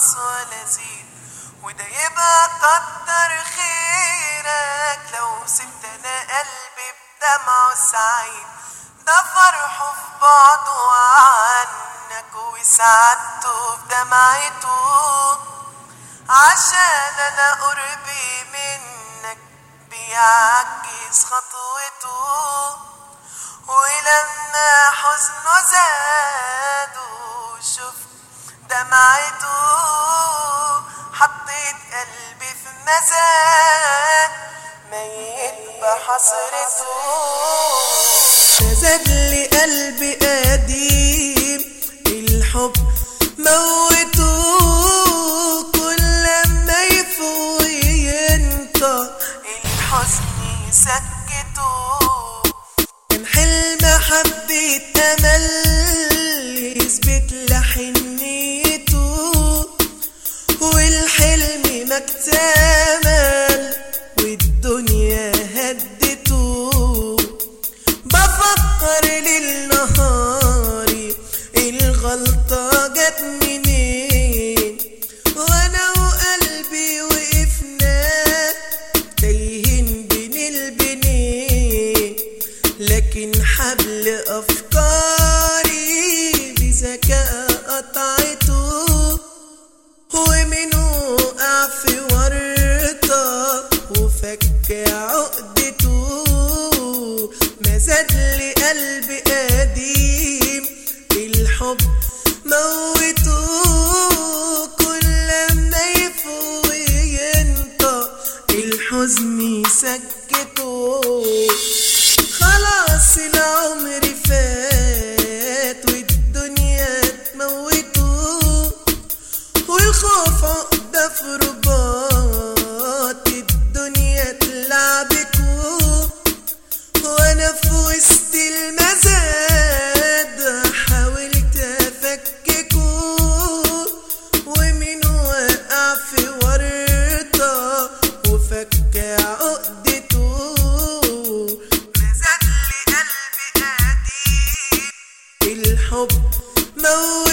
انقص ولا زيد وده يبقى كتر خيرك لو سبت انا قلبي بدمعه سعيد ده فرحه في بعده عنك وسعادته في دمعته عشان انا قربي منك بيعجز خطوته ولما حزنه زاد وشفت دمعته حطيت قلبي في مزاد ميت بحسرته زاد لي قلبي قديم الحب موته كل ما يفوق ينطق الحزن يسكته كان حلم حبيت امل يثبت لحنيته والحلم ما اكتمل والدنيا هدته بفكر للنهاري الغلطة جت منين وانا وقلبي وقفنا تايهين بين البنين لكن حبل افكاري بذكاء قطعته ومنه وقع في ورطة وفك عقدته ما زاد لي قلبي قديم الحب موته كل ما يفوق ينطق الحزن يسكته خلاص العمر فات والدنيا تموته والخوف عقدة في رباط الدنيا تلعبكوا وانا في وسط المزاد حاولت افككوا ومن وقع في ورطة وفك عقدته مازال لي قلبي قديم الحب موت